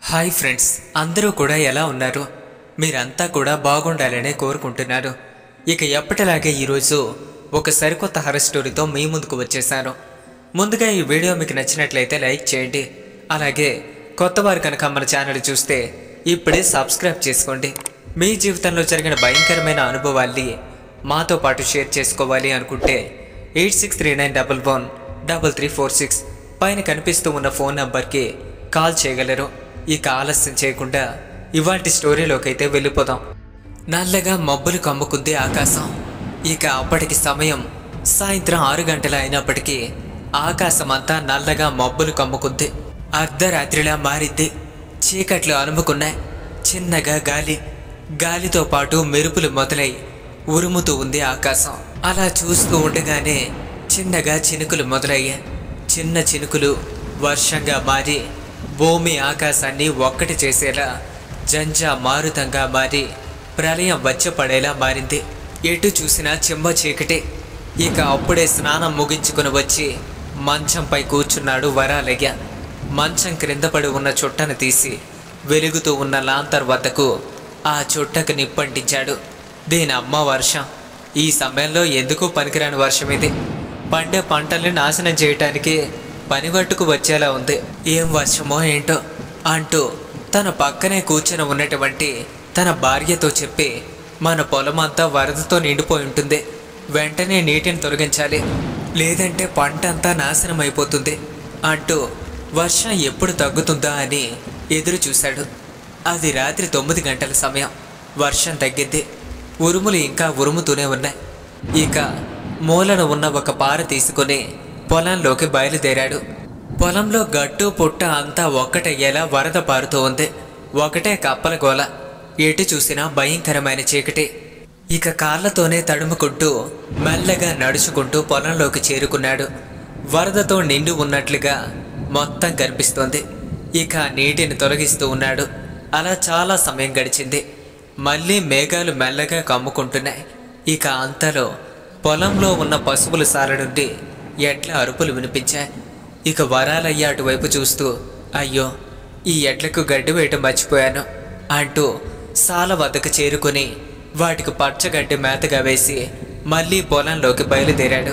hi friends అందరూ కూడా ఎలా ఉన్నారు మీరంతా కూడా బాగుండాలనే కోరుకుంటున్నారు ఇక ఎప్పటిలాగే ఈరోజు ఒక సరికొత్త హర్రర్ స్టోరీతో మీ ముందుకు వచ్చేసాను ముందుగా ఈ వీడియో మీకు నచ్చినట్లయితే లైక్ చేయండి అలాగే కొత్త వారు కనుక మన ఛానల్ చూస్తే ఇప్పుడే సబ్స్క్రైబ్ చేసుకోండి మీ జీవితంలో జరిగిన భయంకరమైన అనుభవాల్ని మాతో పాటు షేర్ చేసుకోవాలి అనుకుంటే eight six three nine double one double three four six పైన కనిపిస్తూ ఉన్న ఫోన్ నంబర్కి కాల్ చేయగలరు ఇక ఆలస్యం చేయకుండా ఇవాటి స్టోరీలోకి అయితే వెళ్ళిపోదాం నల్లగా మబ్బులు కమ్ముకుంది ఆకాశం ఇక అప్పటికి సమయం సాయంత్రం ఆరు గంటల అయినప్పటికీ ఆకాశం అంతా నల్లగా మబ్బులు కమ్ముకుంది అర్ధరాత్రిలా మారింది చీకట్లు అలుముకున్నాయి చిన్నగా గాలి గాలితో పాటు మెరుపులు మొదలై ఉరుముతూ ఉంది ఆకాశం అలా చూస్తూ ఉండగానే చిన్నగా చినుకులు మొదలయ్యాయి చిన్న చినుకులు వర్షంగా మారి భూమి ఆకాశాన్ని ఒక్కటి చేసేలా జంజా మారుతంగా మారి ప్రళయం వచ్చపడేలా మారింది ఎటు చూసినా చెమ్మ చీకటి ఇక అప్పుడే స్నానం ముగించుకుని వచ్చి మంచంపై కూర్చున్నాడు వరాలయ్య మంచం క్రింద పడి ఉన్న చుట్టను తీసి వెలుగుతూ ఉన్న లాంతర్ వద్దకు ఆ చుట్టకు నిప్పంటించాడు దీని అమ్మ వర్షం ఈ సమయంలో ఎందుకు పనికిరాని వర్షం ఇది పండే పంటల్ని నాశనం చేయటానికి పనిగట్టుకు వచ్చేలా ఉంది ఏం వర్షమో ఏంటో అంటూ తన పక్కనే కూర్చొని ఉన్నటువంటి తన భార్యతో చెప్పి మన పొలం అంతా వరదతో నిండిపోయి ఉంటుంది వెంటనే నీటిని తొలగించాలి లేదంటే పంట అంతా నాశనం అయిపోతుంది అంటూ వర్షం ఎప్పుడు తగ్గుతుందా అని ఎదురు చూశాడు అది రాత్రి తొమ్మిది గంటల సమయం వర్షం తగ్గింది ఉరుములు ఇంకా ఉరుముతూనే ఉన్నాయి ఇక మూలన ఉన్న ఒక పార తీసుకుని పొలంలోకి బయలుదేరాడు పొలంలో గట్టు పుట్ట అంతా ఒక్కటయ్యేలా వరద పారుతూ ఉంది ఒకటే కప్పల గోల ఎటు చూసినా భయంకరమైన చీకటి ఇక కాళ్ళతోనే తడుముకుంటూ మెల్లగా నడుచుకుంటూ పొలంలోకి చేరుకున్నాడు వరదతో నిండి ఉన్నట్లుగా మొత్తం కనిపిస్తోంది ఇక నీటిని తొలగిస్తూ ఉన్నాడు అలా చాలా సమయం గడిచింది మళ్ళీ మేఘాలు మెల్లగా కమ్ముకుంటున్నాయి ఇక అంతలో పొలంలో ఉన్న పశువుల సాల నుండి ఎడ్ల అరుపులు వినిపించాయి ఇక వరాలయ్య అటువైపు చూస్తూ అయ్యో ఈ ఎడ్లకు గడ్డి వేయటం మర్చిపోయాను అంటూ సాల వద్దకు చేరుకొని వాటికి పచ్చగడ్డి మేతగా వేసి మళ్ళీ పొలంలోకి బయలుదేరాడు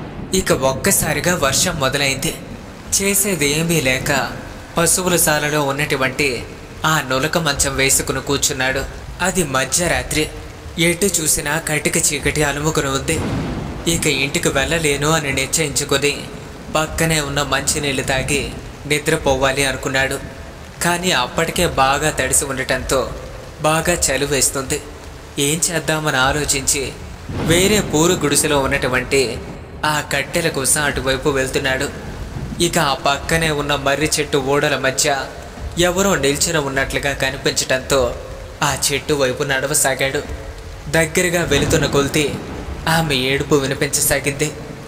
ఇక ఒక్కసారిగా వర్షం మొదలైంది చేసేది ఏమీ లేక పశువుల సాలలో ఉన్నటువంటి ఆ నులక మంచం వేసుకుని కూర్చున్నాడు అది మధ్యరాత్రి ఎటు చూసినా కటిక చీకటి అలుముకుని ఉంది ఇక ఇంటికి వెళ్ళలేను అని నిశ్చయించుకొని పక్కనే ఉన్న మంచినీళ్ళు తాగి నిద్రపోవాలి అనుకున్నాడు కానీ అప్పటికే బాగా తడిసి ఉండటంతో బాగా చలి వేస్తుంది ఏం చేద్దామని ఆలోచించి వేరే పూరు గుడిసెలో ఉన్నటువంటి ఆ కట్టెల కోసం అటువైపు వెళ్తున్నాడు ఇక ఆ పక్కనే ఉన్న మర్రి చెట్టు ఓడల మధ్య ఎవరో నిల్చుని ఉన్నట్లుగా కనిపించటంతో ఆ చెట్టు వైపు నడవసాగాడు దగ్గరగా వెళుతున్న కొలితి ఆమె ఏడుపు వినిపించసాగింది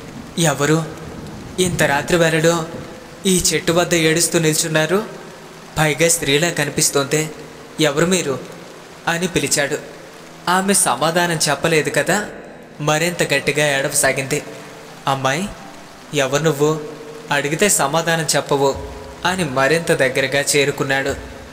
ఎవరు ఇంత రాత్రి వేళలో ఈ చెట్టు వద్ద ఏడుస్తూ నిల్చున్నారు పైగా స్త్రీలా కనిపిస్తోంది ఎవరు మీరు అని పిలిచాడు ఆమె సమాధానం చెప్పలేదు కదా మరింత గట్టిగా ఏడవసాగింది అమ్మాయి ఎవరు నువ్వు అడిగితే సమాధానం చెప్పవు అని మరింత దగ్గరగా చేరుకున్నాడు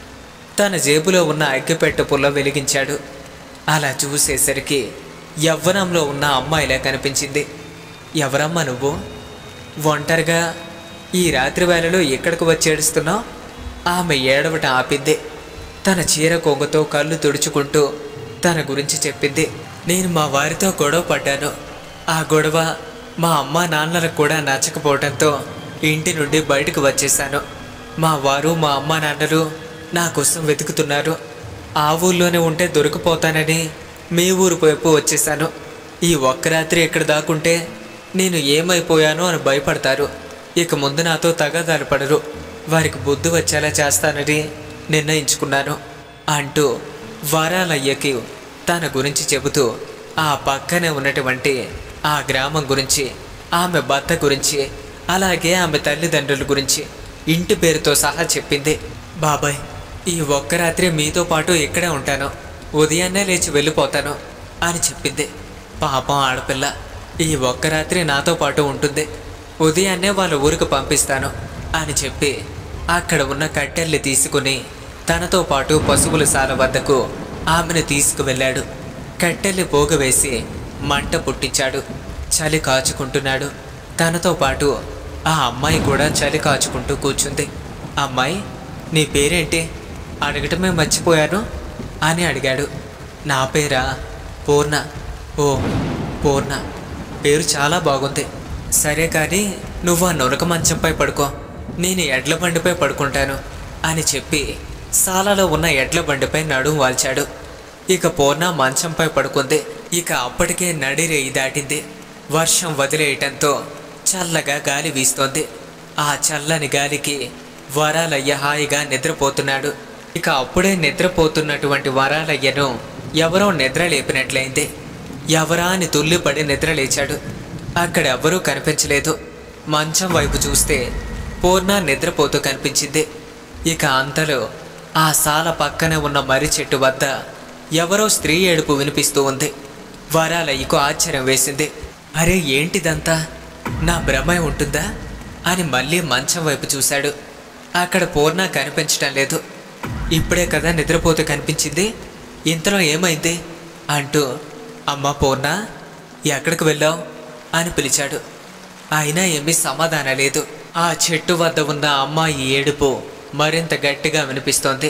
తన జేబులో ఉన్న అగ్గిపెట్టె పుల్ల వెలిగించాడు అలా చూసేసరికి యవ్వనంలో ఉన్న అమ్మాయిలా కనిపించింది ఎవరమ్మా నువ్వు ఒంటరిగా ఈ రాత్రి వేళలో ఎక్కడికి వచ్చి ఏడుస్తున్నావు ఆమె ఏడవట ఆపింది తన చీర కొంగతో కళ్ళు తుడుచుకుంటూ తన గురించి చెప్పింది నేను మా వారితో గొడవ పడ్డాను ఆ గొడవ మా అమ్మ నాన్నలకు కూడా నచ్చకపోవడంతో ఇంటి నుండి బయటకు వచ్చేసాను మా వారు మా అమ్మ నాన్నలు నా కోసం వెతుకుతున్నారు ఆ ఊళ్ళోనే ఉంటే దొరికిపోతానని మీ ఊరు వైపు వచ్చేసాను ఈ ఒక్క రాత్రి ఇక్కడ దాక్కుంటే నేను ఏమైపోయానో అని భయపడతారు ఇక ముందు నాతో తగాదాలు పడరు వారికి బుద్ధి వచ్చేలా చేస్తానని నిర్ణయించుకున్నాను అంటూ వారాలయ్యకి తన గురించి చెబుతూ ఆ పక్కనే ఉన్నటువంటి ఆ గ్రామం గురించి ఆమె భర్త గురించి అలాగే ఆమె తల్లిదండ్రుల గురించి ఇంటి పేరుతో సహా చెప్పింది బాబాయ్ ఈ ఒక్క రాత్రి మీతో పాటు ఇక్కడే ఉంటాను ఉదయాన్నే లేచి వెళ్ళిపోతాను అని చెప్పింది పాపం ఆడపిల్ల ఈ ఒక్క రాత్రి నాతో పాటు ఉంటుంది ఉదయాన్నే వాళ్ళ ఊరికి పంపిస్తాను అని చెప్పి అక్కడ ఉన్న కట్టెల్ని తీసుకుని తనతో పాటు పశువుల సాల వద్దకు ఆమెను తీసుకువెళ్ళాడు కట్టెల్ని పోగవేసి మంట పుట్టించాడు చలి కాచుకుంటున్నాడు తనతో పాటు ఆ అమ్మాయి కూడా చలి కాచుకుంటూ కూర్చుంది అమ్మాయి నీ పేరేంటి అడగటమే మర్చిపోయాను అని అడిగాడు నా పేరా పూర్ణ ఓ పూర్ణ పేరు చాలా బాగుంది సరే కానీ నువ్వు ఆ నొరక మంచంపై పడుకో నేను ఎడ్ల బండిపై పడుకుంటాను అని చెప్పి సాలలో ఉన్న ఎడ్ల బండిపై నడుం వాల్చాడు ఇక పూర్ణ మంచంపై పడుకుంది ఇక అప్పటికే నడిరేయి దాటింది వర్షం వదిలేయటంతో చల్లగా గాలి వీస్తోంది ఆ చల్లని గాలికి వరాలయ్య హాయిగా నిద్రపోతున్నాడు ఇక అప్పుడే నిద్రపోతున్నటువంటి వరాలయ్యను ఎవరో నిద్ర లేపినట్లయింది ఎవరా అని తుల్లిపడి నిద్ర లేచాడు అక్కడ ఎవ్వరూ కనిపించలేదు మంచం వైపు చూస్తే పూర్ణ నిద్రపోతూ కనిపించింది ఇక అంతలో ఆ సాల పక్కనే ఉన్న మర్రి చెట్టు వద్ద ఎవరో స్త్రీ ఏడుపు వినిపిస్తూ ఉంది వరాలయ్యకు ఆశ్చర్యం వేసింది అరే ఏంటిదంతా నా భ్రమై ఉంటుందా అని మళ్ళీ మంచం వైపు చూశాడు అక్కడ పూర్ణ కనిపించటం లేదు ఇప్పుడే కదా నిద్రపోతూ కనిపించింది ఇంతలో ఏమైంది అంటూ అమ్మ పూర్ణ ఎక్కడికి వెళ్ళావు అని పిలిచాడు అయినా ఏమీ సమాధానం లేదు ఆ చెట్టు వద్ద ఉన్న అమ్మాయి ఏడుపు మరింత గట్టిగా వినిపిస్తోంది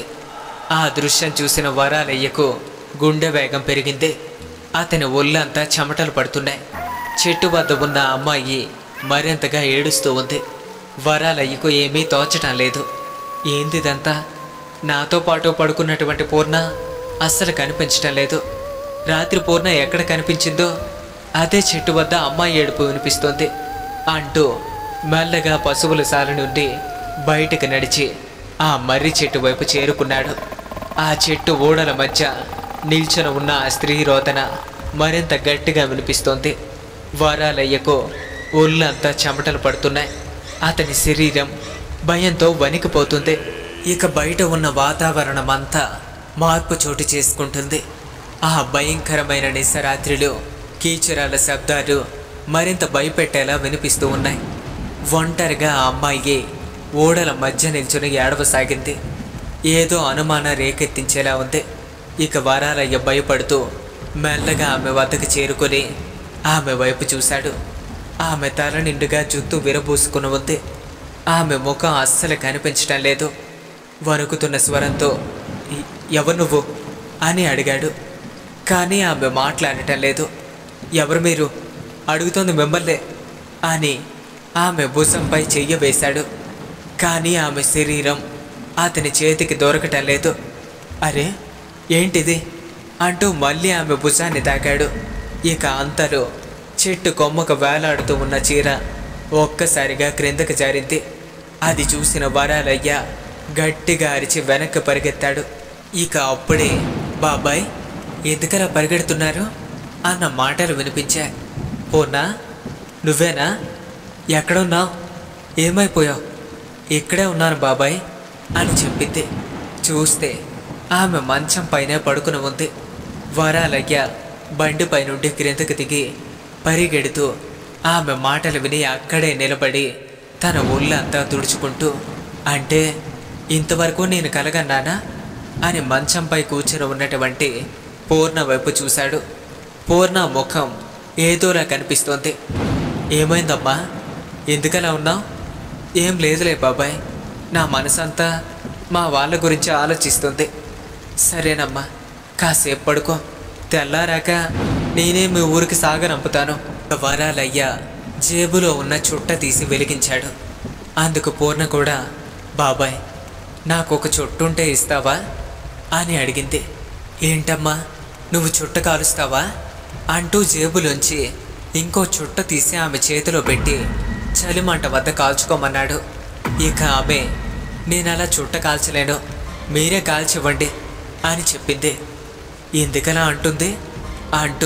ఆ దృశ్యం చూసిన వరాలయ్యకు గుండె వేగం పెరిగింది అతని ఒళ్ళంతా చెమటలు పడుతున్నాయి చెట్టు వద్ద ఉన్న అమ్మాయి మరింతగా ఏడుస్తూ ఉంది వరాలయ్యకు ఏమీ తోచటం లేదు ఏందిదంతా నాతో పాటు పడుకున్నటువంటి పూర్ణ అస్సలు కనిపించటం లేదు రాత్రి పూర్ణ ఎక్కడ కనిపించిందో అదే చెట్టు వద్ద అమ్మాయి ఏడుపు వినిపిస్తోంది అంటూ మెల్లగా పశువుల సాల నుండి బయటకు నడిచి ఆ మర్రి చెట్టు వైపు చేరుకున్నాడు ఆ చెట్టు ఊడల మధ్య నిల్చొని ఉన్న ఆ స్త్రీ రోదన మరింత గట్టిగా వినిపిస్తోంది వారాలయ్యకు ఒళ్ళంతా చెమటలు పడుతున్నాయి అతని శరీరం భయంతో వణికిపోతుంది ఇక బయట ఉన్న వాతావరణం అంతా మార్పు చోటు చేసుకుంటుంది ఆ భయంకరమైన నిశరాత్రిలో కీచురాల శబ్దాలు మరింత భయపెట్టేలా వినిపిస్తూ ఉన్నాయి ఒంటరిగా ఆ అమ్మాయి ఓడల మధ్య నిల్చుని ఏడవసాగింది ఏదో అనుమానం రేకెత్తించేలా ఉంది ఇక వరాలయ్య భయపడుతూ మెల్లగా ఆమె వద్దకు చేరుకొని ఆమె వైపు చూశాడు ఆమె తల నిండుగా జుత్తు విరబూసుకుని ఉంది ఆమె ముఖం అస్సలు కనిపించటం లేదు వణుకుతున్న స్వరంతో "ఎ- ఎవరు నువ్వు అని అడిగాడు కానీ ఆమె మాట్లాడటం లేదు ఎవరు మీరు అడుగుతోంది మిమ్మల్నే అని ఆమె భుజంపై చెయ్య వేశాడు కానీ ఆమె శరీరం అతని చేతికి దొరకటం లేదు అరే ఏంటిది అంటూ మళ్ళీ ఆమె భుజాన్ని తాకాడు ఇక అంతలో చెట్టు కొమ్మకు వేలాడుతూ ఉన్న చీర ఒక్కసారిగా క్రిందకు జారింది అది చూసిన వరాలయ్య గట్టిగా అరిచి వెనక్కి పరిగెత్తాడు ఇక అప్పుడే బాబాయ్ ఎందుకలా పరిగెడుతున్నారు అన్న మాటలు వినిపించాయి పోనా నువ్వేనా ఎక్కడున్నావు ఏమైపోయావు ఇక్కడే ఉన్నాను బాబాయ్ అని చెప్పింది చూస్తే ఆమె మంచం పైనే పడుకుని ఉంది వరాలయ్య బండిపై నుండి క్రిందకి దిగి పరిగెడుతూ ఆమె మాటలు విని అక్కడే నిలబడి తన ఒళ్ళంతా తుడుచుకుంటూ అంటే ఇంతవరకు నేను కలగన్నానా అని మంచంపై కూర్చుని ఉన్నటువంటి పూర్ణ వైపు చూశాడు పూర్ణ ముఖం ఏదోలా కనిపిస్తోంది ఏమైందమ్మా ఎందుకలా ఉన్నావు ఏం లేదులే బాబాయ్ నా మనసంతా మా వాళ్ళ గురించి ఆలోచిస్తుంది సరేనమ్మా కాసేపు పడుకో తెల్లారాక నేనే మీ ఊరికి సాగనంపుతాను వరాలయ్య జేబులో ఉన్న చుట్ట తీసి వెలిగించాడు అందుకు పూర్ణ కూడా బాబాయ్ నాకు ఒక చుట్టుంటే ఇస్తావా అని అడిగింది ఏంటమ్మా నువ్వు చుట్ట కాలుస్తావా అంటూ జేబులోంచి ఇంకో చుట్ట తీసి ఆమె చేతిలో పెట్టి చలిమంట వద్ద కాల్చుకోమన్నాడు ఇక ఆమె నేను అలా చుట్ట కాల్చలేను మీరే కాల్చివ్వండి అని చెప్పింది ఎందుకలా అంటుంది అంటూ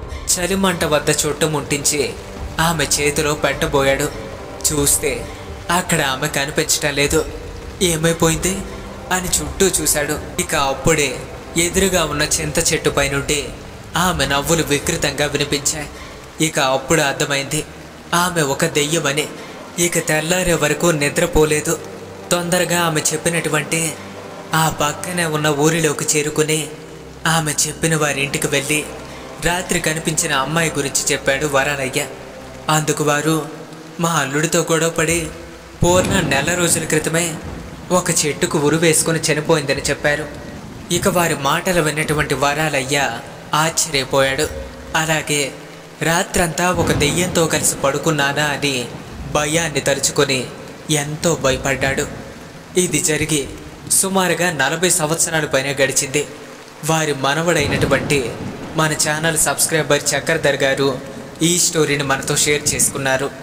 చలిమంట వద్ద చుట్ట ముట్టించి ఆమె చేతిలో పెట్టబోయాడు చూస్తే అక్కడ ఆమె కనిపించటం లేదు ఏమైపోయింది అని చుట్టూ చూశాడు ఇక అప్పుడే ఎదురుగా ఉన్న చింత చెట్టుపై నుండి ఆమె నవ్వులు వికృతంగా వినిపించాయి ఇక అప్పుడు అర్థమైంది ఆమె ఒక దెయ్యమని ఇక తెల్లారే వరకు నిద్రపోలేదు తొందరగా ఆమె చెప్పినటువంటి ఆ పక్కనే ఉన్న ఊరిలోకి చేరుకుని ఆమె చెప్పిన వారి ఇంటికి వెళ్ళి రాత్రి కనిపించిన అమ్మాయి గురించి చెప్పాడు వరాలయ్య అందుకు వారు మా అల్లుడితో గొడవపడి పూర్ణ నెల రోజుల క్రితమే ఒక చెట్టుకు ఉరి వేసుకుని చనిపోయిందని చెప్పారు ఇక వారి మాటలు విన్నటువంటి వరాలయ్య ఆశ్చర్యపోయాడు అలాగే రాత్రంతా ఒక దెయ్యంతో కలిసి పడుకున్నానా అని భయాన్ని తలుచుకొని ఎంతో భయపడ్డాడు ఇది జరిగి సుమారుగా నలభై సంవత్సరాల పైన గడిచింది వారి మనవడైనటువంటి మన ఛానల్ సబ్స్క్రైబర్ చక్రధర్ గారు ఈ స్టోరీని మనతో షేర్ చేసుకున్నారు